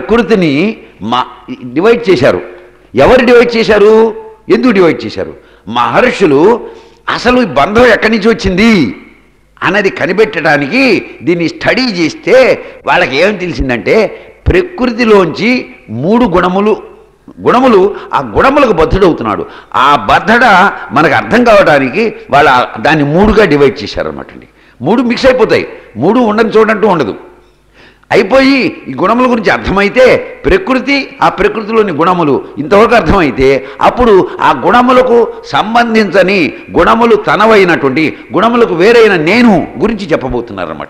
ప్రకృతిని మా డివైడ్ చేశారు ఎవరు డివైడ్ చేశారు ఎందుకు డివైడ్ చేశారు మహర్షులు అసలు ఈ బంధం ఎక్కడి నుంచి వచ్చింది అన్నది కనిపెట్టడానికి దీన్ని స్టడీ చేస్తే వాళ్ళకి ఏం తెలిసిందంటే ప్రకృతిలోంచి మూడు గుణములు గుణములు ఆ గుణములకు బద్ధుడవుతున్నాడు ఆ బద్ధడ మనకు అర్థం కావడానికి వాళ్ళ దాన్ని మూడుగా డివైడ్ చేశారనమాట అండి మూడు మిక్స్ అయిపోతాయి మూడు ఉండని చూడంటూ ఉండదు అయిపోయి ఈ గుణముల గురించి అర్థమైతే ప్రకృతి ఆ ప్రకృతిలోని గుణములు ఇంతవరకు అర్థమైతే అప్పుడు ఆ గుణములకు సంబంధించని గుణములు తనవైనటువంటి గుణములకు వేరైన నేను గురించి చెప్పబోతున్నారన్నమాట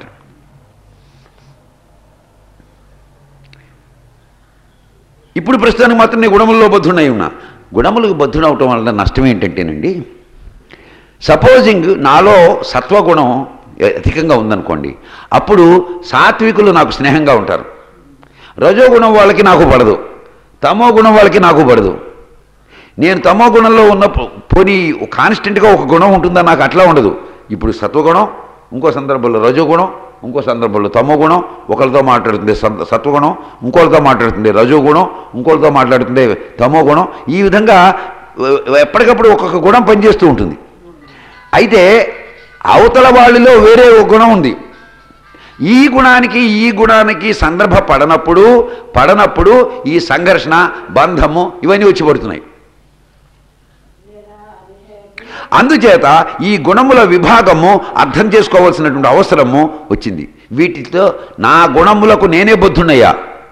ఇప్పుడు ప్రస్తుతానికి మాత్రం నేను గుణముల్లో బద్ధుడై ఉన్నా గుణములకు బద్ధుడవటం వల్ల నష్టం ఏంటంటేనండి సపోజింగ్ నాలో సత్వగుణం అధికంగా ఉందనుకోండి అప్పుడు సాత్వికులు నాకు స్నేహంగా ఉంటారు రజోగుణం వాళ్ళకి నాకు పడదు తమో గుణం వాళ్ళకి నాకు పడదు నేను తమో గుణంలో ఉన్న పో- పోనీ కాన్స్టెంట్గా ఒక గుణం ఉంటుందా నాకు అట్లా ఉండదు ఇప్పుడు సత్వగుణం ఇంకో సందర్భంలో రజోగుణం ఇంకో సందర్భంలో తమో గుణం ఒకరితో మాట్లాడుతుంది సత్- సత్వగుణం ఇంకోరితో మాట్లాడుతుంది రజోగుణం ఇంకోరితో మాట్లాడుతుంది తమో గుణం ఈ విధంగా ఎ- ఎప్పటికప్పుడు ఒక్కొక్క గుణం పనిచేస్తూ ఉంటుంది అయితే అవతల వాళ్ళలో వేరే ఒక గుణం ఉంది ఈ గుణానికి ఈ గుణానికి సందర్భ పడనప్పుడు పడనప్పుడు ఈ సంఘర్షణ బంధము ఇవన్నీ వచ్చి పడుతున్నాయి అందుచేత ఈ గుణముల విభాగము అర్థం చేసుకోవాల్సినటువంటి అవసరము వచ్చింది వీటితో నా గుణములకు నేనే బుద్ధున్నయ్యా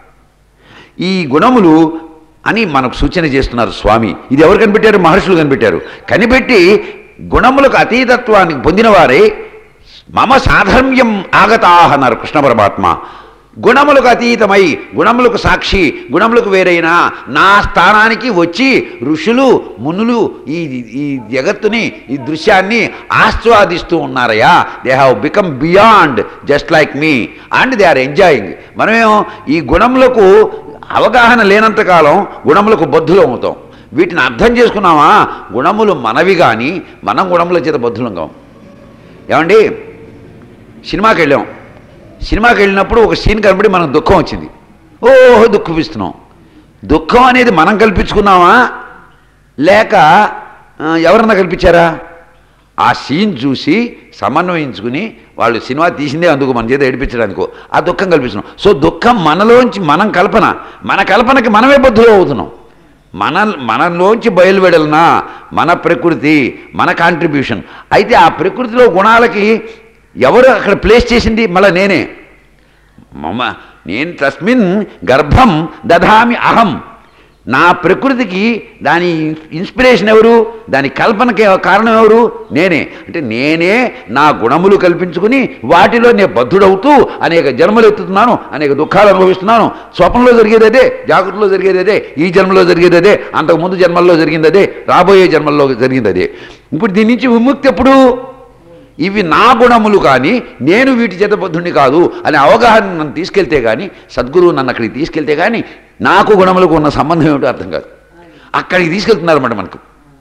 ఈ గుణములు అని మనకు సూచన చేస్తున్నారు స్వామి ఇది ఎవరు కనిపెట్టారు మహర్షులు కనిపెట్టారు కనిపెట్టి గుణములకు అతీతత్వానికి పొందినవారే మమ సాధర్మ్యం ఆగతాహ అన్నారు కృష్ణ పరమాత్మ గుణములకు అతీతమై గుణములకు సాక్షి గుణములకు వేరైన నా స్థానానికి వచ్చి ఋషులు మునులు ఈ ఈ జగత్తుని ఈ దృశ్యాన్ని ఆస్వాదిస్తూ ఉన్నారయ్యా they have become beyond just like me and they are enjoying మనమేమో ఈ గుణములకు అవగాహన లేనంతకాలం గుణములకు బద్ధులు అవుతాం వీటిని అర్థం చేసుకున్నామా గుణములు మనవి కానీ మనం గుణముల చేత బద్ధులం కాం ఏమండి సినిమాకి వెళ్ళాం సినిమాకి వెళ్ళినప్పుడు ఒక సీన్ కనబడి మనకు దుఃఖం వచ్చింది ఓహో దుఃఖిస్తున్నాం దుఃఖం అనేది మనం కల్పించుకున్నామా లేక ఆ, ఎవరన్నా కల్పించారా ఆ సీన్ చూసి సమన్వయించుకుని వాళ్ళు సినిమా తీసిందే అందుకు మన చేత ఏడిపించడానికో ఆ దుఃఖం కల్పిస్తున్నాం సో దుఃఖం మనలోంచి మనం కల్పన మన కల్పనకి మనమే బద్ధులు అవుతున్నాం మన మనలోంచి బయలువెడలనా మన ప్రకృతి మన కాంట్రిబ్యూషన్ అయితే ఆ ప్రకృతిలో గుణాలకి ఎవరు అక్కడ ప్లేస్ చేసింది మళ్ళీ నేనే మమ నేను తస్మిన్ గర్భం దధామి అహం నా ప్రకృతికి దాని ఇన్స్పిరేషన్ ఎవరు దాని కల్పనకి కారణం ఎవరు నేనే అంటే నేనే నా గుణములు కల్పించుకుని వాటిలో నేను బద్ధుడవుతూ అనేక జన్మలు ఎత్తుతున్నాను అనేక దుఃఖాలు అనుభవిస్తున్నాను స్వప్నంలో జరిగేది అదే జాగ్రత్తలో జరిగేది అదే ఈ జన్మలో జరిగేది అదే అంతకుముందు జన్మల్లో జరిగింది అదే రాబోయే జన్మల్లో జరిగింది అదే ఇప్పుడు దీని నుంచి విముక్తి ఎప్పుడు ఇవి నా గుణములు కానీ నేను వీటి చేత బద్ధుణ్ణి కాదు అనే అవగాహన నన్ను తీసుకెళ్తే కానీ సద్గురువు నన్ను అక్కడికి తీసుకెళ్తే కానీ నాకు గుణములకు ఉన్న సంబంధం ఏమిటో అర్థం కాదు అక్కడికి తీసుకెళ్తున్నారన్నమాట మనకు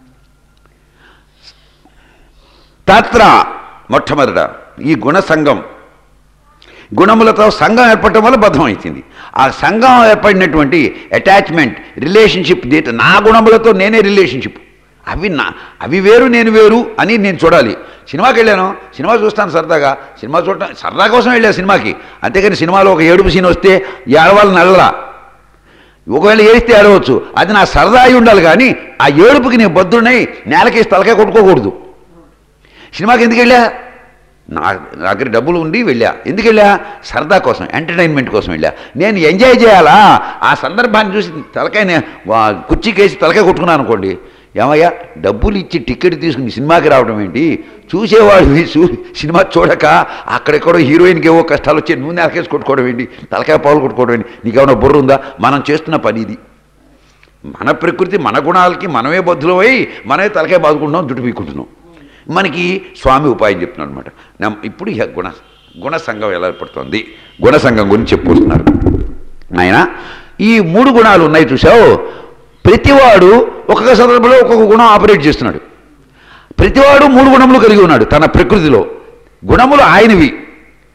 తత్ర మొట్టమొదట ఈ గుణ సంఘం గుణములతో సంఘం ఏర్పడటం వల్ల బద్ధం అవుతుంది ఆ సంఘం ఏర్పడినటువంటి అటాచ్మెంట్ రిలేషన్షిప్ దీట నా గుణములతో నేనే రిలేషన్షిప్ అవి నా అవి వేరు నేను వేరు అని నేను చూడాలి సినిమాకి వెళ్ళాను సినిమా చూస్తాను సరదాగా సినిమా చూడటం సరదా కోసం వెళ్ళా సినిమాకి అంతేగాని సినిమాలో ఒక ఏడుపు సీన్ వస్తే ఏడవాళ్ళని నల్లలా ఒకవేళ ఏడిస్తే ఏడవచ్చు అది నా సరదా అయి ఉండాలి కానీ ఆ ఏడుపుకి నేను బద్దుడినై నేలకేసి తలకాయ కొట్టుకోకూడదు సినిమాకి ఎందుకు వెళ్ళా నా నా దగ్గర డబ్బులు ఉండి వెళ్ళా ఎందుకు వెళ్ళా సరదా కోసం ఎంటర్టైన్మెంట్ కోసం వెళ్ళా నేను ఎంజాయ్ చేయాలా ఆ సందర్భాన్ని చూసి తలకాయ నే- వా- కుర్చీకేసి తలకాయ కొట్టుకున్నాను అనుకోండి ఏమయ్యా డబ్బులు ఇచ్చి టికెట్ తీసుకుని సినిమాకి రావడం ఏంటి చూసేవాడు చూ సినిమా చూడక అక్కడెక్కడో హీరోయిన్కి ఏవో కష్టాలు వచ్చి నువ్వు నెలకేసి కొట్టుకోవడం ఏంటి తలకాయ పాలు కొట్టుకోవడం ఏంటి నీకేమైనా బుర్ర ఉందా మనం చేస్తున్న పని ఇది మన ప్రకృతి మన గుణాలకి మనమే బద్దులమై మనమే తలకాయ బాదుకుంటున్నాం జుట్టు పీక్కుంటున్నాం మనకి స్వామి ఉపాయం చెప్తున్నాడు అనమాట ఇప్పుడు ఇహ గుణ గుణ సంఘం ఎలా ఏర్పడుతుంది గుణ సంఘం గురించి చెప్పుకొస్తున్నారు ఆయన ఈ మూడు గుణాలు ఉన్నాయి చూసావు ప్రతివాడు ఒక్కొక్క సందర్భంలో ఒక్కొక్క గుణం ఆపరేట్ చేస్తున్నాడు ప్రతివాడు మూడు గుణములు కలిగి ఉన్నాడు తన ప్రకృతిలో గుణములు ఆయనవి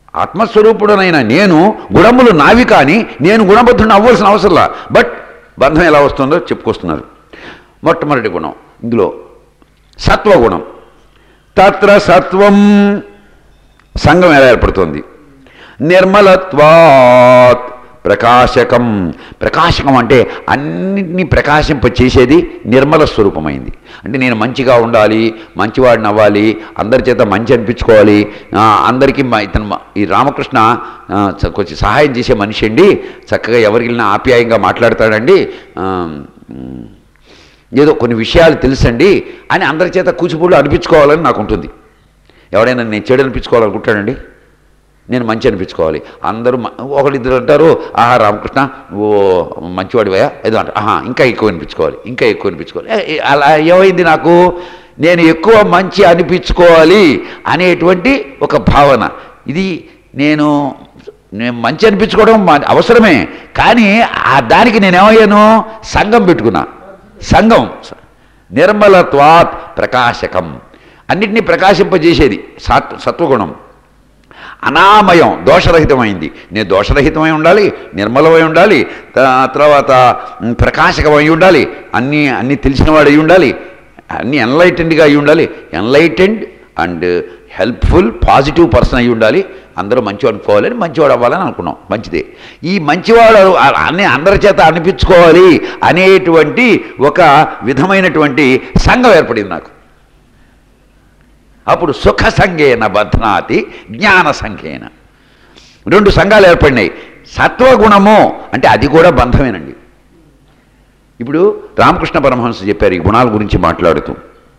ఆత్మస్వరూపుడనైన నేను గుణములు నావి కానీ నేను గుణబద్ధుడిని అవ్వాల్సిన అవసరంలా బట్ బంధం ఎలా వస్తుందో చెప్పుకొస్తున్నారు మొట్టమొదటి గుణం ఇందులో సత్వగుణం తత్ర సత్వం సంఘం ఎలా ఏర్పడుతుంది నిర్మలత్వాత్ ప్రకాశకం ప్రకాశకం అంటే అన్నింటినీ ప్రకాశింప చేసేది నిర్మల స్వరూపమైంది అంటే నేను మంచిగా ఉండాలి మంచివాడిని అవ్వాలి అందరి చేత మంచి అనిపించుకోవాలి ఆ, అందరికీ మా- ఇతను మా- ఈ రామకృష్ణ ఆ, చ- కొంచెం సహాయం చేసే మనిషి అండి చక్కగా ఎవరికి వెళ్ళినా ఆప్యాయంగా మాట్లాడతాడండి ఆ, మ్, ఏదో కొన్ని విషయాలు తెలుసండి అని అందరి చేత కూచిపూళ్ళు అనిపించుకోవాలని నాకు ఉంటుంది ఎవడైనా నేను చెడు అనిపించుకోవాలనుకుంటాడండి నేను మంచి అనిపించుకోవాలి అందరూ మ- ఒకళ్ళిద్దరు అంటారు ఆహా రామకృష్ణ ఓ మంచివాడివయా ఏదో అంటారు ఆహా ఇంకా ఎక్కువ అనిపించుకోవాలి ఇంకా ఎక్కువ అనిపించుకోవాలి ఏ, ఏ, అలా ఏమైంది నాకు నేను ఎక్కువ మంచి అనిపించుకోవాలి అనేటువంటి ఒక భావన ఇది నేను నేను మంచి అనిపించుకోవడం మా- అవసరమే కానీ ఆ దానికి నేనేమయ్యాను సంఘం పెట్టుకున్నా సంఘం నిర్మలత్వాత్ ప్రకాశకం అన్నిటినీ ప్రకాశింపజేసేది సత్ సత్వగుణం అనామయం దోషరహితమైంది నేను దోషరహితమై ఉండాలి నిర్మలమై ఉండాలి త- తర్వాత మ్, ప్రకాశకమై ఉండాలి అన్నీ అన్నీ తెలిసినవాడు అయి ఉండాలి అన్నీ ఎన్లైటెండ్గా అయి ఉండాలి enlightened and helpful positive person అయి ఉండాలి అందరూ మంచివాడు అనుకోవాలని మంచివాడు అవ్వాలని అనుకున్నాం మంచిదే ఈ మంచివాడు అ- అన్ని అందరి చేత అనిపించుకోవాలి అనేటువంటి ఒక విధమైనటువంటి సంఘం ఏర్పడింది నాకు అప్పుడు సుఖ సంఘేన బధ్నాతి జ్ఞాన సంఘేన రెండు సంఘాలు ఏర్పడినాయి సత్వగుణము అంటే అది కూడా బంధమేనండి ఇప్పుడు రామకృష్ణ పరమహంస చెప్పారు ఈ గుణాల గురించి మాట్లాడుతూ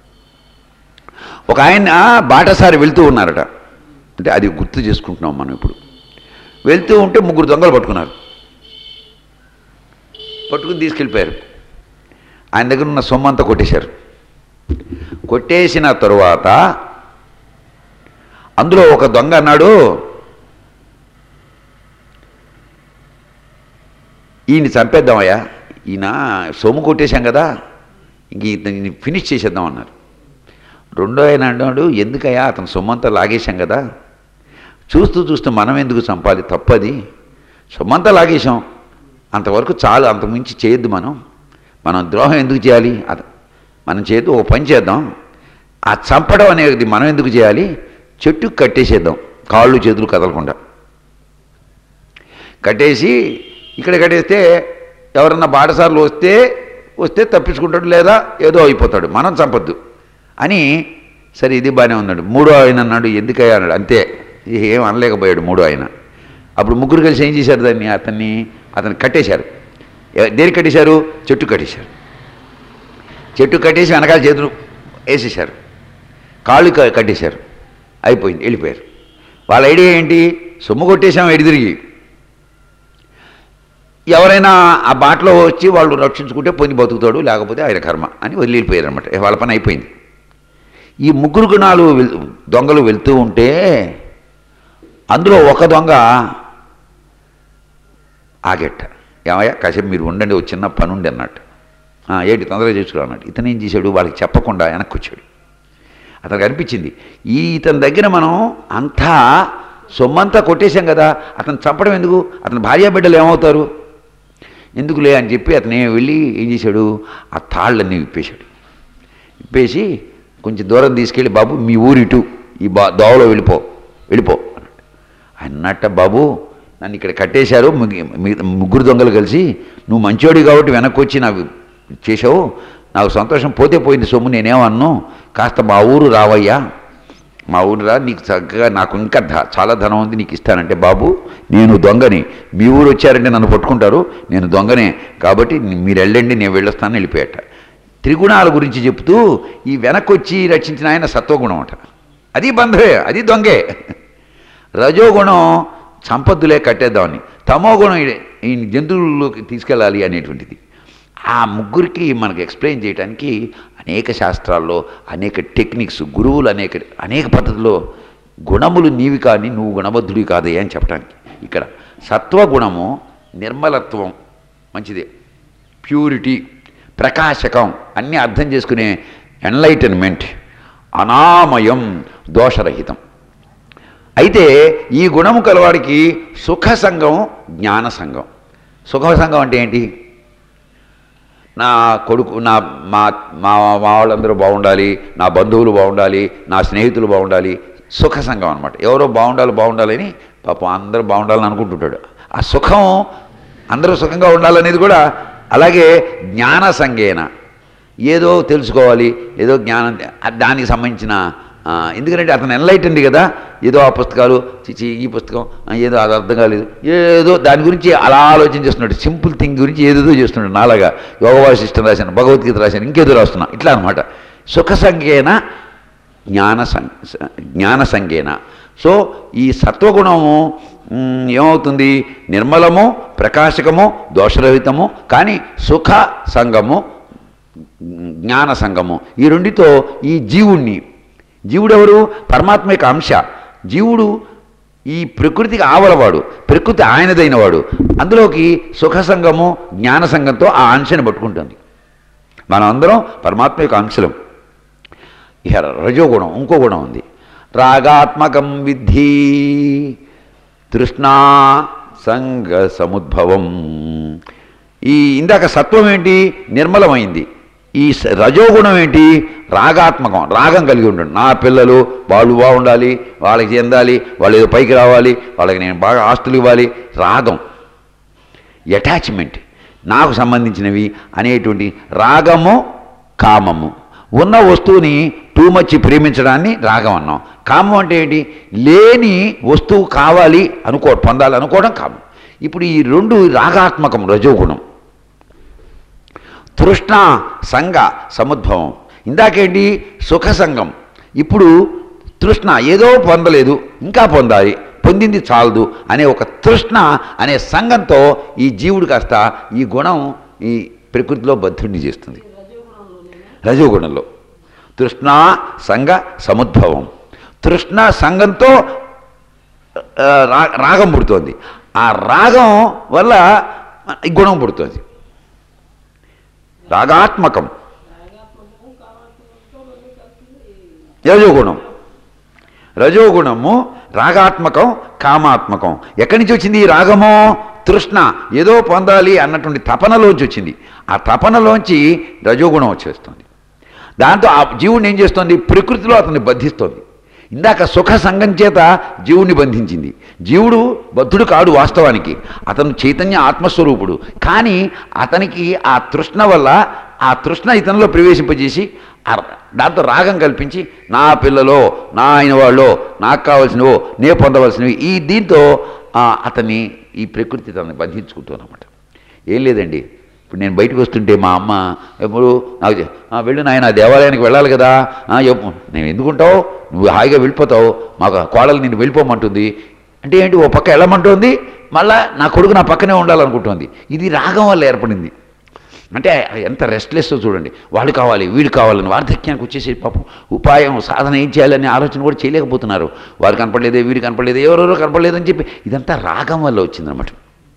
ఒక ఆయన బాటసారి వెళ్తూ ఉన్నారట అంటే అది గుర్తు చేసుకుంటున్నాం మనం ఇప్పుడు వెళ్తూ ఉంటే ముగ్గురు దొంగలు పట్టుకున్నారు పట్టుకుని తీసుకెళ్ళిపోయారు ఆయన దగ్గర ఉన్న సొమ్మంతా కొట్టేశారు కొట్టేసిన తరువాత అందులో ఒక దొంగ అన్నాడు ఈయన చంపేద్దామయ్యా ఈయన సొమ్ము కొట్టేశాం కదా ఇంక ఇతన్ని ఫినిష్ చేసేద్దాం అన్నారు రెండో ఆయన అన్నాడు ఎందుకయ్యా అతను సొమ్మంతా లాగేశాం కదా చూస్తూ చూస్తూ మనం ఎందుకు చంపాలి తప్పది సొమ్మంతా లాగేశాం అంతవరకు చాలు అంతకుమించి చేయొద్దు మనం మనం ద్రోహం ఎందుకు చేయాలి అత మనం చేయొద్దు ఓ పని చేద్దాం ఆ చంపడం అనేది మనం ఎందుకు చేయాలి చెట్టుకు కట్టేసేద్దాం కాళ్ళు చేతులు కదలకుండా కట్టేసి ఇక్కడ కట్టేస్తే ఎవరన్నా బాటసార్లు వస్తే వస్తే తప్పించుకుంటాడు లేదా ఏదో అయిపోతాడు మనం చంపొద్దు అని సరే ఇది బాగానే ఉన్నాడు మూడో ఆయన అన్నాడు ఎందుకయ్యా అన్నాడు అంతే ఏం అనలేకపోయాడు మూడో ఆయన అప్పుడు ముగ్గురు కలిసి ఏం చేశారు దాన్ని అతన్ని అతన్ని కట్టేశారు ఎ- దేనికి కట్టేశారు చెట్టు కట్టేశారు చెట్టు కట్టేసి వెనకాల చేతులు వేసేశారు కాళ్ళు క- కట్టేశారు అయిపోయింది వెళ్ళిపోయారు వాళ్ళ ఐడియా ఏంటి సొమ్ము కొట్టేశాం ఎడి తిరిగి ఎవరైనా ఆ బాటలో వచ్చి వాళ్ళు రక్షించుకుంటే పొంది బతుకుతాడు లేకపోతే ఆయన కర్మ అని వదిలిపోయారు అనమాట వాళ్ళ పని అయిపోయింది ఈ ముగ్గురు గుణాలు వెల్- దొంగలు వెళ్తూ ఉంటే అందులో ఒక దొంగ ఆగెట్ట ఏమయ్యా కాసేపు మీరు ఉండండి ఒక చిన్న పని ఉండి అన్నట్టు "ఆ, ఏంటి తొందరగా చేసుకురా అన్నట్టు ఇతను ఏం చేశాడు వాళ్ళకి చెప్పకుండా వెనక్కి వచ్చాడు అతనికి అనిపించింది ఈ ఇతని దగ్గర మనం అంతా సొమ్మంతా కొట్టేశాం కదా అతను చంపడం ఎందుకు అతని భార్య బిడ్డలు ఏమవుతారు ఎందుకులే అని చెప్పి అతను ఏం వెళ్ళి ఏం చేశాడు ఆ తాళ్ళన్నీ విప్పేశాడు విప్పేసి కొంచెం దూరం తీసుకెళ్ళి బాబు మీ ఊరు ఇటు ఈ బా దోవలో వెళ్ళిపో వెళ్ళిపో అన్నాడు అన్నట్ట బాబు నన్ను ఇక్కడ కట్టేశారు మిగ- మిగతా ముగ్గురు దొంగలు కలిసి నువ్వు మంచోడి కాబట్టి వెనక్కి వచ్చి నాకు చేసావు నాకు సంతోషం పోతే పోయింది సొమ్ము నేనేమన్ను కాస్త మా ఊరు రావయ్యా మా ఊరు రా నీకు చక్కగా నాకు ఇంకా ధ- చాలా ధనం ఉంది నీకు ఇస్తానంటే బాబు నేను దొంగని మీ ఊరు వచ్చారంటే నన్ను పట్టుకుంటారు నేను దొంగనే కాబట్టి మీరు వెళ్ళండి నేను వెళ్ళొస్తానని వెళ్ళిపోయాట త్రిగుణాల గురించి చెప్తూ ఈ వెనక్కి వచ్చి రచించిన ఆయన సత్వగుణం అంట అది బంధవే అది దొంగే రజోగుణం సంపత్తులే కట్టేద్దామని తమో గుణం ఈ- ఈ జంతువుల్లోకి తీసుకెళ్ళాలి అనేటువంటిది ఆ ముగ్గురికి మనకు ఎక్స్ప్లెయిన్ చేయడానికి అనేక శాస్త్రాల్లో అనేక టెక్నిక్స్ గురువులు అనేక అనేక పద్ధతుల్లో గుణములు నీవి కానీ నువ్వు గుణబద్ధుడి కాదే అని చెప్పడానికి ఇక్కడ సత్వగుణము నిర్మలత్వం మంచిదే ప్యూరిటీ ప్రకాశకం అన్నీ అర్థం చేసుకునే ఎన్లైటన్మెంట్ అనామయం దోషరహితం అయితే ఈ గుణము కలవాడికి సుఖ సంఘం జ్ఞాన సంఘం సుఖ సంఘం అంటే ఏంటి నా కొడుకు నా మా మా మా వాళ్ళందరూ బాగుండాలి నా బంధువులు బాగుండాలి నా స్నేహితులు బాగుండాలి సుఖ సంఘం అనమాట ఎవరో బాగుండాలి బాగుండాలని పాపం అందరూ బాగుండాలని అనుకుంటుంటాడు ఆ సుఖం అందరూ సుఖంగా ఉండాలనేది కూడా అలాగే జ్ఞాన సంఘేన ఏదో తెలుసుకోవాలి ఏదో జ్ఞానం ఆ దానికి సంబంధించిన ఆ, ఎందుకంటే అతను ఎన్లైటెండ్ కదా ఏదో ఆ పుస్తకాలు చిచి ఈ పుస్తకం ఆ, ఏదో అది అర్థం కాలేదు ఏదో దాని గురించి అలా ఆలోచన చేస్తున్నాడు సింపుల్ థింగ్ గురించి ఏదేదో చేస్తున్నాడు నాలాగా యోగ వాసిష్టం రాశాను భగవద్గీత రాశాను ఇంకేదో రాస్తున్నా ఇట్లా అనమాట సుఖ సంఖ్యేన జ్ఞాన సం జ్ఞాన సంఖ్యేన సో ఈ సత్వగుణము మ్, ఏమవుతుంది నిర్మలము ప్రకాశకము దోషరహితము కానీ సుఖ సంగము జ్ఞాన సంగము ఈ రెండితో ఈ జీవుణ్ణి జీవుడెవరు పరమాత్మ యొక్క అంశ జీవుడు ఈ ప్రకృతికి ఆవలవాడు ప్రకృతి ఆయనదైనవాడు అందులోకి సుఖ సంగము జ్ఞాన సంగంతో ఆ అంశని పట్టుకుంటుంది మనం అందరం పరమాత్మ యొక్క అంశలం ఇక రజోగుణం ఇంకో గుణం ఉంది రాగాత్మకం విద్ధి తృష్ణా సంగ సముద్భవం ఈ ఇందాక సత్వం ఏంటి నిర్మలమైంది ఈ స- రజోగుణం ఏంటి రాగాత్మకం రాగం కలిగి ఉంటాడు నా పిల్లలు వాళ్ళు బాగుండాలి వాళ్ళకి చెందాలి వాళ్ళు ఏదో పైకి రావాలి వాళ్ళకి నేను బాగా ఆస్తులు ఇవ్వాలి రాగం అటాచ్మెంట్ నాకు సంబంధించినవి అనేటువంటి రాగము కామము ఉన్న వస్తువుని టూ మచ్ ప్రేమించడాన్ని రాగం అన్నాం కామం అంటే ఏంటి లేని వస్తువు కావాలి అనుకో పొందాలి అనుకోవడం కామం ఇప్పుడు ఈ రెండు రాగాత్మకం రజోగుణం తృష్ణ సంగ సముద్భవం ఇందాకేంటి సుఖ సంగం ఇప్పుడు తృష్ణ ఏదో పొందలేదు ఇంకా పొందాలి పొందింది చాలదు అనే ఒక తృష్ణ అనే సంఘంతో ఈ జీవుడు కాస్త ఈ గుణం ఈ ప్రకృతిలో బద్ధుడిని చేస్తుంది రజోగుణంలో తృష్ణ సంగ సముద్భవం తృష్ణ సంఘంతో ఆ, రా- రాగం పుడుతోంది ఆ రాగం వల్ల ఈ గుణం పుడుతుంది రాగాత్మకం రజోగుణం రజోగుణము రాగాత్మకం కామాత్మకం ఎక్కడి నుంచి వచ్చింది ఈ రాగము తృష్ణ ఏదో పొందాలి అన్నటువంటి తపనలోంచి వచ్చింది ఆ తపనలోంచి రజోగుణం వచ్చేస్తుంది దాంతో ఆ జీవుడిని ఏం చేస్తుంది ప్రకృతిలో అతన్ని బంధిస్తోంది ఇందాక సుఖ సంఘం చేత జీవుడిని బంధించింది జీవుడు బద్ధుడు కాడు వాస్తవానికి అతను చైతన్య ఆత్మస్వరూపుడు కానీ అతనికి ఆ తృష్ణ వల్ల ఆ తృష్ణ ఇతనిలో ప్రవేశింపజేసి ఆ దాంతో రాగం కల్పించి నా పిల్లలో నా ఆయన వాళ్ళు నాకు కావాల్సినవో నే పొందవలసినవి ఈ దీంతో ఆ, అతన్ని ఈ ప్రకృతి తనని బంధించుకుంటానమాట ఏం లేదండి ఇప్పుడు నేను బయటకు వస్తుంటే మా అమ్మ ఎప్పుడు నాకు చె- "ఆ, వెళ్ళు నాయన దేవాలయానికి వెళ్ళాలి కదా "ఆ, చెప్పు నేను ఎందుకుంటావు నువ్వు హాయిగా వెళ్ళిపోతావు మాకు కోడలు నిన్ను వెళ్ళిపోమంటుంది అంటే ఏంటి ఓ పక్క వెళ్ళమంటుంది మళ్ళా నా కొడుకు నా పక్కనే ఉండాలనుకుంటుంది ఇది రాగం వల్ల ఏర్పడింది అంటే ఎంత రెస్ట్లెస్ చూడండి వాడు కావాలి వీడు కావాలని వార్ధక్యానికి వచ్చేసి పాపం ఉపాయం సాధన ఏం చేయాలని ఆలోచన కూడా చేయలేకపోతున్నారు వారు కనపడలేదే వీడు కనపడలేదే ఎవరెవరో కనపడలేదని చెప్పి ఇదంతా రాగం వల్ల వచ్చిందనమాట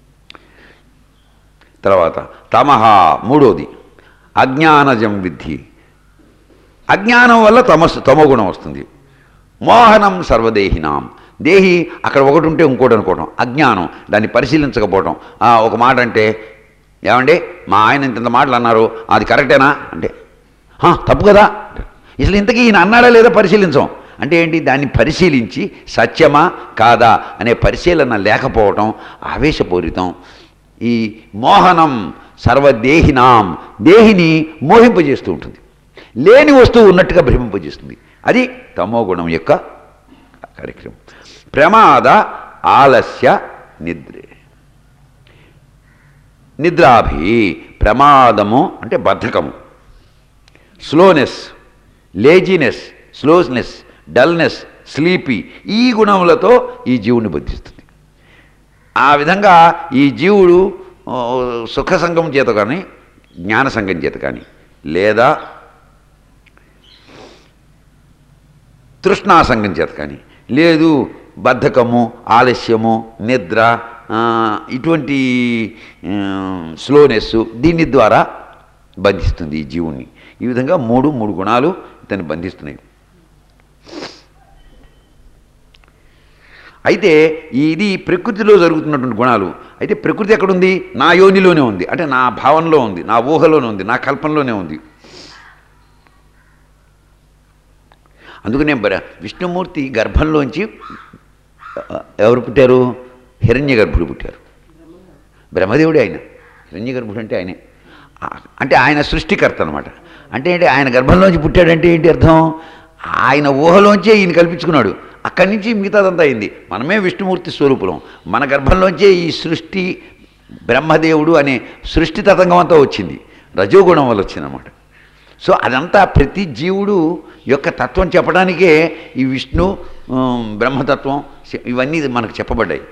తర్వాత తమహ మూడోది అజ్ఞానజం విద్ధి అజ్ఞానం వల్ల తమస్సు తమోగుణం వస్తుంది మోహనం సర్వదేహినాం దేహి అక్కడ ఒకటి ఉంటే ఇంకోటి అనుకోవడం అజ్ఞానం దాన్ని పరిశీలించకపోవడం ఆ, ఒక మాట అంటే ఏమండి మా ఆయన ఇంత మాటలు అన్నారు అది కరెక్టేనా అంటే "హా, తప్పు కదా అసలు ఇంతకీ ఈయన అన్నాడా లేదా పరిశీలించం అంటే ఏంటి దాన్ని పరిశీలించి సత్యమా కాదా అనే పరిశీలన లేకపోవటం ఆవేశపూరితం ఈ మోహనం సర్వదేహినాం దేహిని మోహింపజేస్తూ ఉంటుంది లేని వస్తువు ఉన్నట్టుగా భ్రమింపజేస్తుంది అది తమో గుణం యొక్క కార్యక్రమం ప్రమాద ఆలస్య నిద్ర నిద్రాభి ప్రమాదము అంటే బద్ధకము slowness laziness slowness dullness sleepy ఈ గుణములతో ఈ జీవుని బంధిస్తుంది ఆ విధంగా ఈ జీవుడు ఆ, సుఖ సంఘం చేత కానీ జ్ఞాన సంఘం చేత కానీ లేదా తృష్ణాసంగం చేత కానీ లేదు బద్ధకము ఆలస్యము నిద్ర ఆ, ఇటువంటి స్లోనెస్ దీని ద్వారా బంధిస్తుంది ఈ జీవుణ్ణి ఈ విధంగా మూడు మూడు గుణాలు ఇతన్ని బంధిస్తున్నాయి అయితే ఇది ప్రకృతిలో జరుగుతున్నటువంటి గుణాలు అయితే ప్రకృతి ఎక్కడుంది నా యోనిలోనే ఉంది అంటే నా భావనలో ఉంది నా ఊహలోనే ఉంది నా కల్పనలోనే ఉంది అందుకనే బర విష్ణుమూర్తి గర్భంలోంచి ఆ, ఎవరు పుట్టారు హిరణ్య గర్భుడు పుట్టారు బ్రహ్మదేవుడే ఆయన హిరణ్య గర్భుడు అంటే ఆయనే ఆ, అంటే ఆయన సృష్టికర్త అనమాట అంటే ఏంటి ఆయన గర్భంలోంచి పుట్టాడంటే ఏంటి అర్థం ఆయన ఊహలోంచే ఈయన కల్పించుకున్నాడు అక్కడి నుంచి మిగతాదంతా అయింది మనమే విష్ణుమూర్తి స్వరూపులం మన గర్భంలోంచే ఈ సృష్టి బ్రహ్మదేవుడు అనే సృష్టి తతంగం అంతా వచ్చింది రజోగుణం వల్ల వచ్చిందన్నమాట సో అదంతా ప్రతి జీవుడు యొక్క తత్వం చెప్పడానికే ఈ విష్ణు ఉమ్, బ్రహ్మతత్వం శ- ఇవన్నీ మనకు చెప్పబడ్డాయి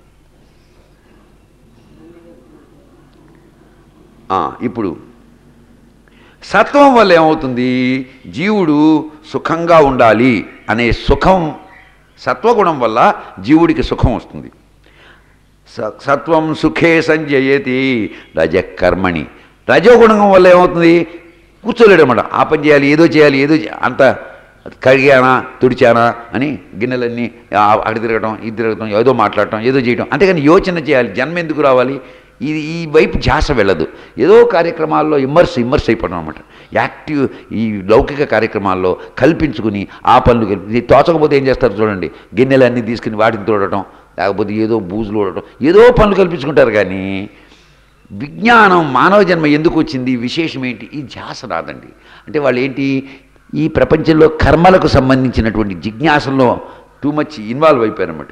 ఆ, ఇప్పుడు సత్వం వల్ల ఏమవుతుంది జీవుడు సుఖంగా ఉండాలి అనే సుఖం సత్వగుణం వల్ల జీవుడికి సుఖం వస్తుంది స- సత్వం సుఖే సంజయతి రజకర్మణి రజోగుణం వల్ల ఏమవుతుంది కూర్చోలేడు అనమాట ఆ పని చేయాలి ఏదో చేయాలి ఏదో చే- అంత కడిగానా తుడిచానా అని గిన్నెలన్నీ ఆ, అటు తిరగటం ఇది తిరగటం ఏదో మాట్లాడటం ఏదో చేయటం అంతేగాని యోచన చేయాలి జన్మ ఎందుకు రావాలి ఇది ఈ వైపు ధ్యాస వెళ్ళదు ఏదో కార్యక్రమాల్లో ఇమ్మర్స్ ఇమ్మర్స్ అయిపోవడం అనమాట యాక్టివ్ ఈ లౌకిక కార్యక్రమాల్లో కల్పించుకుని ఆ పనులు కల్పి తోచకపోతే ఏం చేస్తారు చూడండి గిన్నెలన్నీ తీసుకుని వాటిని తోడటం లేకపోతే ఏదో బూజులు ఓడటం ఏదో పనులు కల్పించుకుంటారు కానీ విజ్ఞానం మానవ జన్మ ఎందుకు వచ్చింది విశేషం ఏంటి ఈ ధ్యాస రాదండి అంటే వాళ్ళు ఏంటి ఈ ప్రపంచంలో కర్మలకు సంబంధించినటువంటి జిజ్ఞాసలో టూ మచ్ ఇన్వాల్వ్ అయిపోయారన్నమాట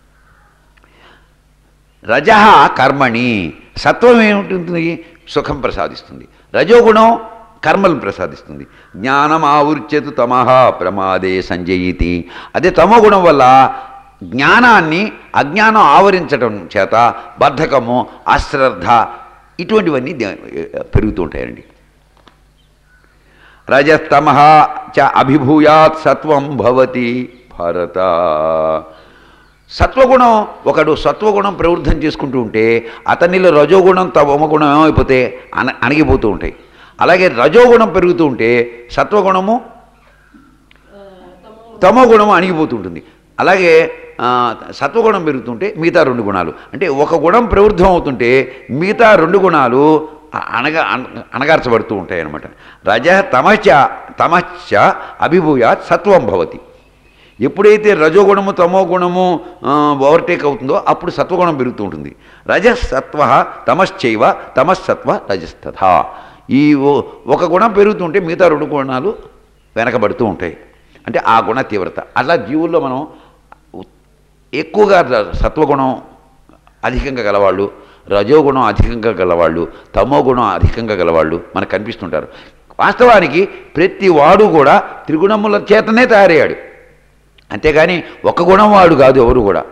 రజ కర్మణి సత్వం ఏముంటుంది సుఖం ప్రసాదిస్తుంది రజోగుణం కర్మలను ప్రసాదిస్తుంది జ్ఞానం ఆవృత్యతు తమహ ప్రమాదే సంజయితి అదే తమో గుణం వల్ల జ్ఞానాన్ని అజ్ఞానం ఆవరించడం చేత బద్ధకము అశ్రద్ధ ఇటువంటివన్నీ దే- పెరుగుతూ ఉంటాయండి రజస్తమ చ అభిభూయాత్ సత్వం భవతి భరత సత్వగుణం ఒకడు సత్వగుణం ప్రవృద్ధం చేసుకుంటూ ఉంటే అతనిలో రజోగుణం తమగుణం ఏమైపోతే అన అణిగిపోతూ ఉంటాయి అలాగే రజోగుణం పెరుగుతూ ఉంటే సత్వగుణము తమో గుణము అణిగిపోతుంటుంది అలాగే ఆ, సత్వగుణం పెరుగుతుంటే మిగతా రెండు గుణాలు అంటే ఒక గుణం ప్రవృద్ధం అవుతుంటే మిగతా రెండు గుణాలు అ- అనగ అన- అణగార్చబడుతూ ఉంటాయి అన్నమాట రజ తమశ్చ తమశ్చ అభిభూయాత్ సత్వం భవతి ఎప్పుడైతే రజోగుణము తమో గుణము ఆ, ఓవర్టేక్ అవుతుందో అప్పుడు సత్వగుణం పెరుగుతూ ఉంటుంది రజసత్వ తమశ్చైవ తమస్సత్వ రజస్తథ ఈ ఓ- ఒక గుణం పెరుగుతుంటే మిగతా రెండు గుణాలు వెనకబడుతూ ఉంటాయి అంటే ఆ గుణ తీవ్రత అలా జీవుల్లో మనం ఉ- ఎక్కువగా ర- సత్వగుణం అధికంగా గలవాళ్ళు రజోగుణం అధికంగా గలవాళ్ళు తమో గుణం అధికంగా గలవాళ్ళు మనకు కనిపిస్తుంటారు వాస్తవానికి ప్రతి వాడు కూడా త్రిగుణముల చేతనే తయారయ్యాడు అంతేగాని ఒక గుణం వాడు కాదు ఎవరు కూడా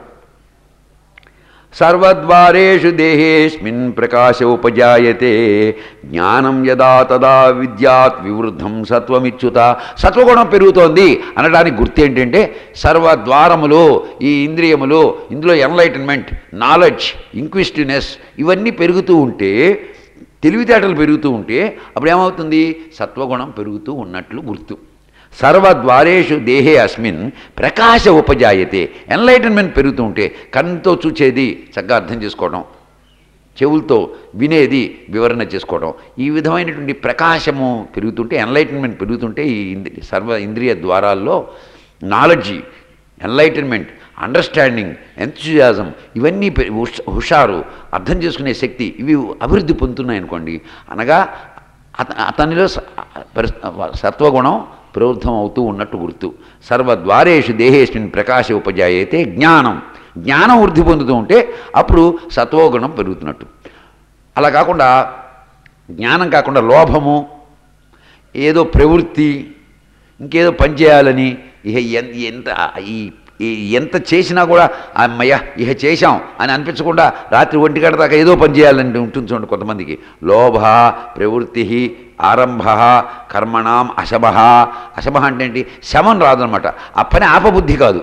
సర్వద్వారేషు దేహేస్మిన్ ప్రకాశ ఉపజాయతే జ్ఞానం యదా తదా విద్యాత్ వివృద్ధం సత్వమిచ్యుత సత్వగుణం పెరుగుతోంది అనడానికి గుర్తు ఏంటంటే సర్వద్వారములు ఈ ఇంద్రియములు ఇందులో ఎన్లైటన్మెంట్ నాలెడ్జ్ ఇంక్విస్టివ్నెస్ ఇవన్నీ పెరుగుతూ ఉంటే తెలివితేటలు పెరుగుతూ ఉంటే అప్పుడు ఏమవుతుంది సత్వగుణం పెరుగుతూ ఉన్నట్లు గుర్తు సర్వద్వారేషు దేహే అస్మిన్ ప్రకాశ ఉపజాయతే ఎన్లైటన్మెంట్ పెరుగుతూ ఉంటే కన్నుతో చూచేది చక్కగా అర్థం చేసుకోవడం చెవులతో వినేది వివరణ చేసుకోవడం ఈ విధమైనటువంటి ప్రకాశము పెరుగుతుంటే ఎన్లైటన్మెంట్ పెరుగుతుంటే ఈ ఇంద్రి సర్వ ఇంద్రియ ద్వారాల్లో నాలెడ్జి ఎన్లైటన్మెంట్ అండర్స్టాండింగ్ ఎంతజాజం ఇవన్నీ పె- హుష్- హుషారు అర్థం చేసుకునే శక్తి ఇవి అభివృద్ధి పొందుతున్నాయి అనుకోండి అనగా అత అతనిలో స- పరి- సత్వగుణం ప్రవృద్ధం అవుతూ ఉన్నట్టు గుర్తు సర్వద్వారేషు దేహేష్మిన్ ప్రకాశ ఉపజాయతే జ్ఞానం జ్ఞానం వృద్ధి పొందుతూ ఉంటే అప్పుడు సత్వగుణం పెరుగుతున్నట్టు అలా కాకుండా జ్ఞానం కాకుండా లోభము ఏదో ప్రవృత్తి ఇంకేదో పని చేయాలని ఇహ ఎన్- ఎంత ఈ ఈ ఎంత చేసినా కూడా అమ్మయ్య ఇహ చేశాం అని అనిపించకుండా రాత్రి ఒంటి గంట దాకా ఏదో పని చేయాలని ఉంటుంది చూడండి కొంతమందికి లోభ ప్రవృత్తి ఆరంభ కర్మణం అశభ అశభ అంటే ఏంటి శమం రాదనమాట ఆ పని ఆపబుద్ధి కాదు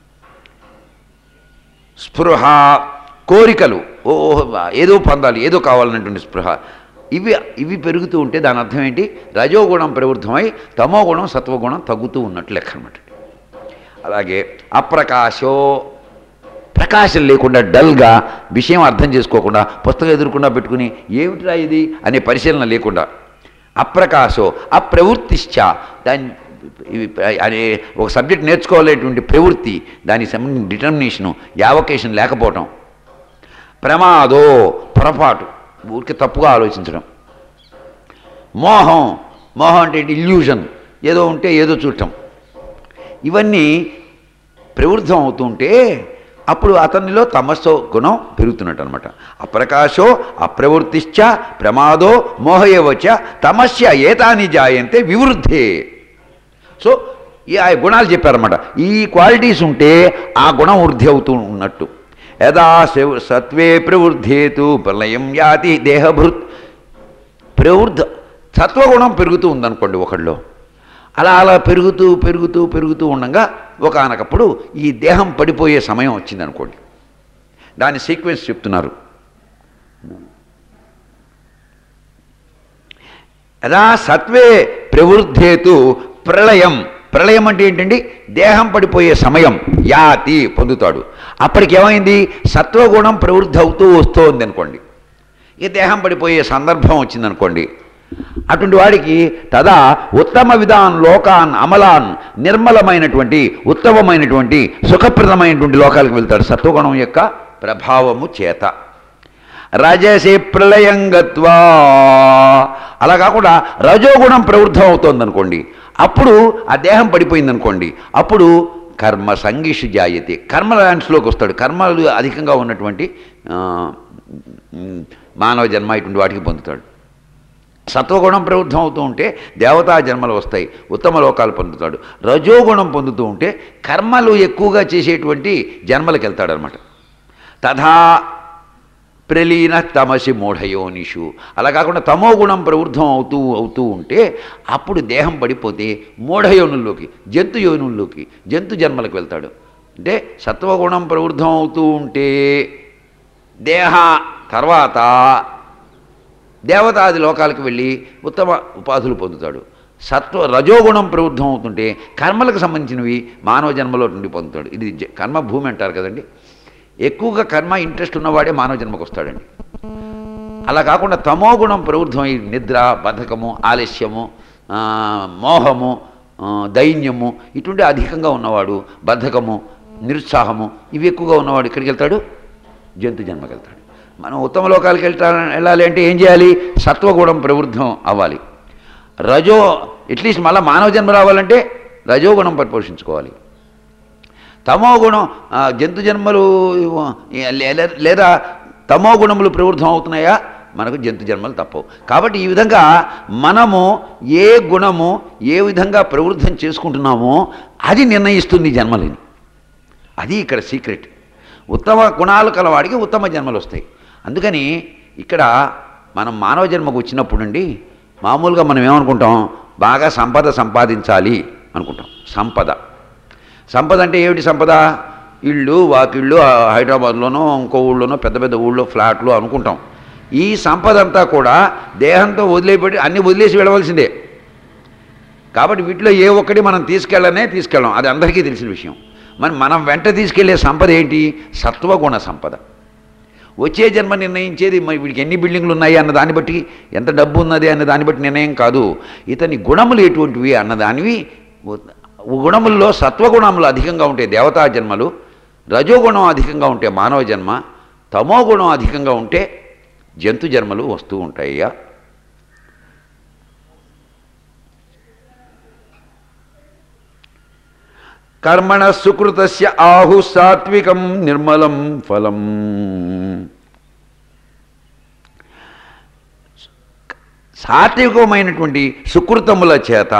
స్పృహ కోరికలు ఓ ఏదో పొందాలి ఏదో కావాలన్నటువంటి స్పృహ ఇవి ఇవి పెరుగుతూ ఉంటే దాని అర్థం ఏంటి రజోగుణం ప్రవృద్ధమై తమోగుణం సత్వగుణం తగ్గుతూ ఉన్నట్లు లెక్క అనమాట అలాగే అప్రకాశో ప్రకాశం లేకుండా డల్గా విషయం అర్థం చేసుకోకుండా పుస్తకం ఎదురుకుండా పెట్టుకుని ఏమిట్రా ఇది అనే పరిశీలన లేకుండా అప్రకాశో అప్రవృత్తిశ్చ దాని ఇవి అనే ఒక సబ్జెక్ట్ నేర్చుకోవాలనేటువంటి ప్రవృత్తి దానికి సంబంధించిన డిటర్మినేషను యావకేషన్ లేకపోవటం ప్రమాదో పొరపాటు ఊరికి తప్పుగా ఆలోచించడం మోహం మోహం అంటే ఇల్యూజన్ ఏదో ఉంటే ఏదో చూడటం ఇవన్నీ ప్రవృద్ధం అవుతుంటే అప్పుడు అతనిలో తమస్సో గుణం పెరుగుతున్నట్టు అనమాట అప్రకాశో అప్రవృత్తిశ్చ ప్రమాదో మోహయవచ తమస్య ఏతాని జాయంతే వివృద్ధే సో ఈ ఆ గుణాలు చెప్పారన్నమాట ఈ క్వాలిటీస్ ఉంటే ఆ గుణం వృద్ధి అవుతూ ఉన్నట్టు యదా శవ- సత్వే ప్రవృద్ధేతు ప్రళయం యాతి దేహభృత్ ప్రవృద్ధ సత్వగుణం పెరుగుతూ ఉందనుకోండి ఒకళ్ళు అలా అలా పెరుగుతూ పెరుగుతూ పెరుగుతూ ఉండగా ఒకనకప్పుడు ఈ దేహం పడిపోయే సమయం వచ్చిందనుకోండి దాని సీక్వెన్స్ చెప్తున్నారు యదా సత్వే ప్రవృద్ధేతు ప్రళయం ప్రళయం అంటే ఏంటండి దేహం పడిపోయే సమయం యాతి పొందుతాడు అప్పటికి ఏమైంది సత్వగుణం ప్రవృద్ధి అవుతూ వస్తోంది అనుకోండి ఈ దేహం పడిపోయే సందర్భం వచ్చిందనుకోండి అటువంటి వాడికి తదా ఉత్తమ విధాన్ లోకాన్ అమలాన్ నిర్మలమైనటువంటి ఉత్తమమైనటువంటి సుఖప్రదమైనటువంటి లోకాలకు వెళ్తాడు సత్వగుణం యొక్క ప్రభావము చేత రజసే ప్రళయం గత్వా అలా కాకుండా రజోగుణం ప్రవృద్ధం అవుతోంది అనుకోండి అప్పుడు ఆ దేహం పడిపోయింది అనుకోండి అప్పుడు కర్మ సంగిషు జాయతే కర్మ ల్యాండ్స్లోకి వస్తాడు కర్మలు అధికంగా ఉన్నటువంటి ఆ, మ్, మానవ జన్మ ఇటువంటి వాటికి పొందుతాడు సత్వగుణం ప్రవృద్ధం అవుతూ ఉంటే దేవతా జన్మలు వస్తాయి ఉత్తమ లోకాలు పొందుతాడు రజోగుణం పొందుతూ ఉంటే కర్మలు ఎక్కువగా చేసేటువంటి జన్మలకు వెళ్తాడనమాట తథా ప్రలీన తమసి మూఢయోనిషు అలా కాకుండా తమో గుణం ప్రవృద్ధం అవుతూ అవుతూ ఉంటే అప్పుడు దేహం పడిపోతే మూఢయోనుల్లోకి జంతు యోనుల్లోకి జంతు జన్మలకు వెళ్తాడు అంటే సత్వగుణం ప్రవృద్ధం అవుతూ ఉంటే దేహ తర్వాత దేవతాది లోకాలకు వెళ్ళి ఉత్తమ ఉపాధులు పొందుతాడు సత్వ రజోగుణం ప్రవృద్ధం అవుతుంటే కర్మలకు సంబంధించినవి మానవ జన్మలో నుండి పొందుతాడు ఇది జ- కర్మ భూమి అంటారు కదండి ఎక్కువగా కర్మ ఇంట్రెస్ట్ ఉన్నవాడే మానవ జన్మకు వస్తాడండి అలా కాకుండా తమో గుణం ప్రవృద్ధమై నిద్ర బద్ధకము ఆలస్యము ఆ, మోహము ఆ, దైన్యము ఇటువంటి అధికంగా ఉన్నవాడు బద్ధకము నిరుత్సాహము ఇవి ఎక్కువగా ఉన్నవాడు ఇక్కడికి వెళ్తాడు జంతు జన్మకి వెళ్తాడు మనం ఉత్తమ లోకాలకు వెళ్తా వెళ్ళాలి అంటే ఏం చేయాలి సత్వగుణం ప్రవృద్ధం అవ్వాలి రజో అట్లీస్ట్ మళ్ళీ మానవ జన్మ రావాలంటే రజోగుణం పరిపోషించుకోవాలి తమో గుణం ఆ, జంతు జన్మలు లే- లేదా తమో గుణములు ప్రవృద్ధం అవుతున్నాయా మనకు జంతు జన్మలు తప్పవు కాబట్టి ఈ విధంగా మనము ఏ గుణము ఏ విధంగా ప్రవృద్ధం చేసుకుంటున్నామో అది నిర్ణయిస్తుంది జన్మలని అది ఇక్కడ సీక్రెట్ ఉత్తమ గుణాలు కలవాడికి ఉత్తమ జన్మలు వస్తాయి అందుకని ఇక్కడ మనం మానవ జన్మకు వచ్చినప్పుడు అండి మామూలుగా మనం ఏమనుకుంటాం బాగా సంపద సంపాదించాలి అనుకుంటాం సంపద సంపద అంటే ఏమిటి సంపద ఇళ్ళు వాకిళ్ళు ఆ హైదరాబాద్లోనో ఇంకో ఊళ్ళోనో పెద్ద పెద్ద ఊళ్ళో ఫ్లాట్లు అనుకుంటాం ఈ సంపద అంతా కూడా దేహంతో వదిలేపెట్టి అన్ని వదిలేసి వెళ్ళవలసిందే కాబట్టి వీటిలో ఏ ఒక్కటి మనం తీసుకెళ్ళనే తీసుకెళ్ళాం అది అందరికీ తెలిసిన విషయం మరి మనం వెంట తీసుకెళ్లే సంపద ఏంటి సత్వగుణ సంపద వచ్చే జన్మ నిర్ణయించేది మరి వీడికి ఎన్ని బిల్డింగ్లు ఉన్నాయి అన్న దాన్ని బట్టి ఎంత డబ్బు ఉన్నది అన్న దాన్ని బట్టి నిర్ణయం కాదు ఇతని గుణములు ఎటువంటివి అన్న దానివి గుణముల్లో సత్వగుణములు అధికంగా ఉంటే దేవతా జన్మలు రజోగుణం అధికంగా ఉంటే మానవ జన్మ తమో గుణం అధికంగా ఉంటే జంతు జన్మలు వస్తూ ఉంటాయ్యా కర్మణ సుకృతస్య ఆహు సాత్వికం నిర్మలం ఫలం సాత్వికమైనటువంటి సుకృతముల చేత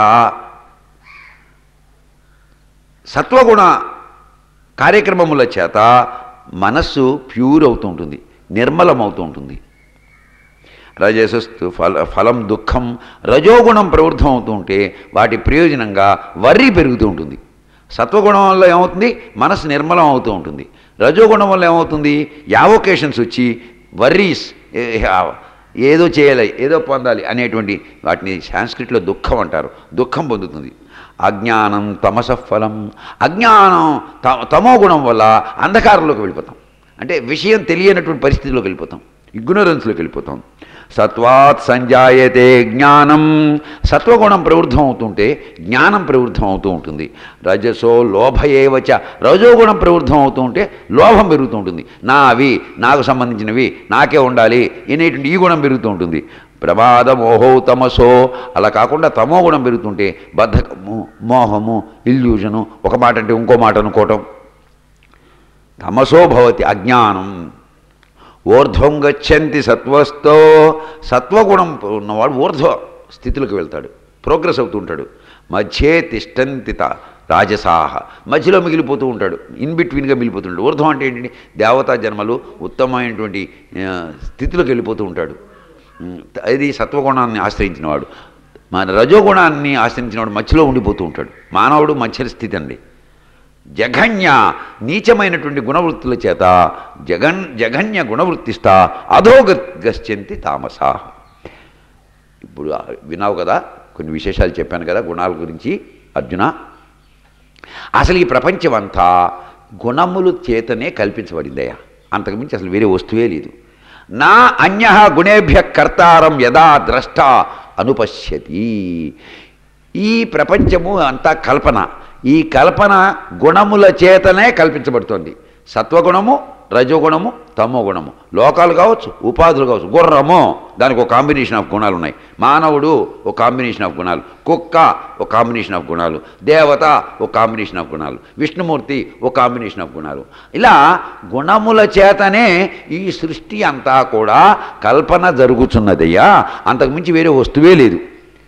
సత్వగుణ కార్యక్రమముల చేత మనస్సు ప్యూర్ అవుతూ ఉంటుంది నిర్మలమవుతూ ఉంటుంది రజసస్తు ఫల ఫలం దుఃఖం రజోగుణం ప్రవృద్ధం అవుతూ ఉంటే వాటి ప్రయోజనంగా వర్రి పెరుగుతూ ఉంటుంది సత్వగుణం వల్ల ఏమవుతుంది మనసు నిర్మలం అవుతూ ఉంటుంది రజోగుణం వల్ల ఏమవుతుంది యావొకేషన్స్ వచ్చి వర్రీస్ ఏదో చేయాలి ఏదో పొందాలి అనేటువంటి వాటిని సాంస్క్రిట్లో దుఃఖం అంటారు దుఃఖం పొందుతుంది అజ్ఞానం తమసఫలం అజ్ఞానం త- తమో గుణం వల్ల అంధకారంలోకి వెళ్ళిపోతాం అంటే విషయం తెలియనటువంటి పరిస్థితిలోకి వెళ్ళిపోతాం ఇగ్నోరెన్స్లోకి వెళ్ళిపోతాం సత్వాత్ సంజాయతే జ్ఞానం సత్వగుణం ప్రవృద్ధం అవుతుంటే జ్ఞానం ప్రవృద్ధం అవుతూ ఉంటుంది రజసో లోభ ఏవచ రజోగుణం ప్రవృద్ధం అవుతూ ఉంటే లోభం పెరుగుతూ ఉంటుంది నా అవి నాకు సంబంధించినవి నాకే ఉండాలి అనేటువంటి ఈ గుణం పెరుగుతూ ఉంటుంది ప్రమాద మోహో తమసో అలా కాకుండా తమో గుణం పెరుగుతుంటే బద్ధకము మోహము ఇల్యూజను ఒక మాట అంటే ఇంకో మాట అనుకోవటం తమసో భవతి అజ్ఞానం ఊర్ధ్వం గచ్చంతి సత్వస్తో సత్వగుణం ఉన్నవాడు ఊర్ధ్వ స్థితిలోకి వెళ్తాడు ప్రోగ్రెస్ అవుతూ ఉంటాడు మధ్యే తిష్టంతి త రాజసాహ మధ్యలో మిగిలిపోతూ ఉంటాడు ఇన్ బిట్వీన్గా మిగిలిపోతుంటాడు ఊర్ధ్వం అంటే ఏంటంటే దేవతా జన్మలు ఉత్తమమైనటువంటి ఆ, స్థితిలోకి వెళ్ళిపోతూ ఉంటాడు ఉమ్, ఇది సత్వగుణాన్ని ఆశ్రయించినవాడు మన రజోగుణాన్ని ఆశ్రయించినవాడు మధ్యలో ఉండిపోతూ ఉంటాడు మానవుడు మధ్య స్థితి అండి జఘన్య నీచమైనటువంటి గుణవృత్తుల చేత జగన్ జఘన్య గుణవృత్తిస్తా అధోగచ్చంతి తామసా ఇప్పుడు ఆ విన్నావు కదా కొన్ని విశేషాలు చెప్పాను కదా గుణాల గురించి అర్జున అసలు ఈ ప్రపంచం అంతా గుణములు చేతనే కల్పించబడిందయ్యా అంతకుమించి అసలు వేరే వస్తువే లేదు నా అన్య గుణేభ్య కర్తారం యదా ద్రష్ట అనుపశ్యతి ఈ ప్రపంచము అంతా కల్పన ఈ కల్పన గుణముల చేతనే కల్పించబడుతోంది సత్వగుణము రజోగుణము తమో గుణము లోకాలు కావచ్చు ఉపాధులు కావచ్చు గుర్రము దానికి ఒక కాంబినేషన్ ఆఫ్ గుణాలు ఉన్నాయి మానవుడు ఒక కాంబినేషన్ ఆఫ్ గుణాలు కుక్క ఒక కాంబినేషన్ ఆఫ్ గుణాలు దేవత ఒక కాంబినేషన్ ఆఫ్ గుణాలు విష్ణుమూర్తి ఒక కాంబినేషన్ ఆఫ్ గుణాలు ఇలా గుణముల చేతనే ఈ సృష్టి అంతా కూడా కల్పన జరుగుతున్నదయ్యా అంతకుమించి వేరే వస్తువే లేదు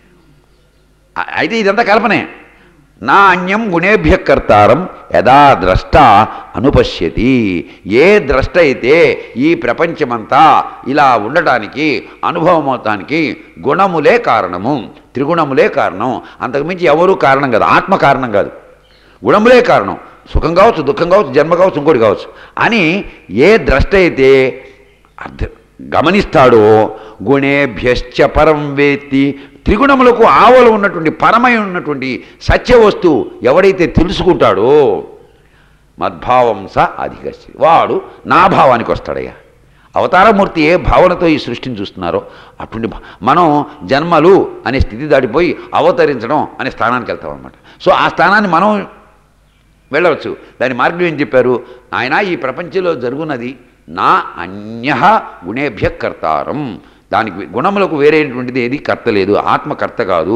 అ- అయితే ఇదంతా కల్పనే నా అన్యం గుణేభ్య కర్తారం యథా ద్రష్ట అనుపశ్యతి ఏ ద్రష్ట అయితే ఈ ప్రపంచమంతా ఇలా ఉండటానికి అనుభవం అవటానికి గుణములే కారణము త్రిగుణములే కారణం అంతకుమించి ఎవరూ కారణం కాదు ఆత్మ కారణం కాదు గుణములే కారణం సుఖం కావచ్చు దుఃఖం కావచ్చు జన్మ కావచ్చు ఇంకోటి కావచ్చు అని ఏ ద్రష్ట అయితే అర్థ గమనిస్తాడో గుణేభ్యశ్చ పరం వేత్తి త్రిగుణములకు ఆవలు ఉన్నటువంటి పరమై ఉన్నటువంటి సత్య వస్తువు ఎవడైతే తెలుసుకుంటాడో మద్భావం స అధిగచ్చి వాడు నా భావానికి వస్తాడయ్యా అవతారమూర్తి ఏ భావనతో ఈ సృష్టిని చూస్తున్నారో అటువంటి భా- మనం జన్మలు అనే స్థితి దాటిపోయి అవతరించడం అనే స్థానానికి వెళ్తాం అనమాట సో ఆ స్థానాన్ని మనం వెళ్ళవచ్చు దాని మార్గం ఏం చెప్పారు ఆయన ఈ ప్రపంచంలో జరుగున్నది నా అన్య గుణేభ్య కర్తారం దానికి గుణములకు వేరేటువంటిది ఏది కర్త లేదు ఆత్మ కర్త కాదు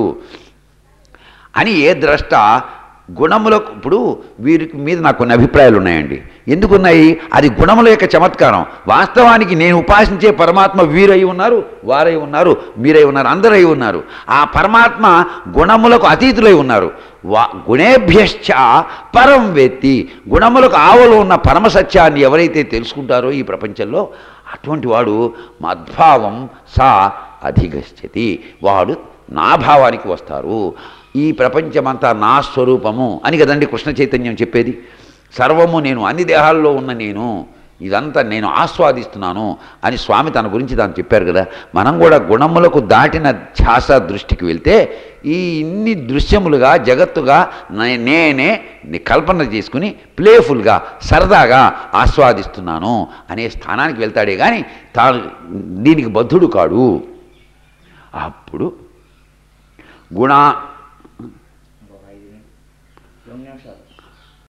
అని ఏ ద్రష్ట గుణములకు ఇప్పుడు వీరికి మీద నాకు కొన్ని అభిప్రాయాలు ఉన్నాయండి ఎందుకున్నాయి అది గుణముల యొక్క చమత్కారం వాస్తవానికి నేను ఉపాసించే పరమాత్మ వీరై ఉన్నారు వారై ఉన్నారు మీరై ఉన్నారు అందరై ఉన్నారు ఆ పరమాత్మ గుణములకు అతీతులై ఉన్నారు వా గుణేభ్యశ్చ పరం వ్యక్తి గుణములకు ఆవలో ఉన్న పరమసత్యాన్ని ఎవరైతే తెలుసుకుంటారో ఈ ప్రపంచంలో అటువంటి వాడు మద్భావం సా అధిగచ్చతి వాడు నా భావానికి వస్తారు ఈ ప్రపంచమంతా నా స్వరూపము అని కదండి కృష్ణ చైతన్యం చెప్పేది సర్వము నేను అన్ని దేహాల్లో ఉన్న నేను ఇదంతా నేను ఆస్వాదిస్తున్నాను అని స్వామి తన గురించి తాను చెప్పారు కదా మనం కూడా గుణములకు దాటిన ధ్యాస దృష్టికి వెళ్తే ఈ ఇన్ని దృశ్యములుగా జగత్తుగా నే- నేనే ని- కల్పన చేసుకుని ప్లేఫుల్గా సరదాగా ఆస్వాదిస్తున్నాను అనే స్థానానికి వెళ్తాడే కానీ తాను దీనికి బద్ధుడు కాడు అప్పుడు గుణ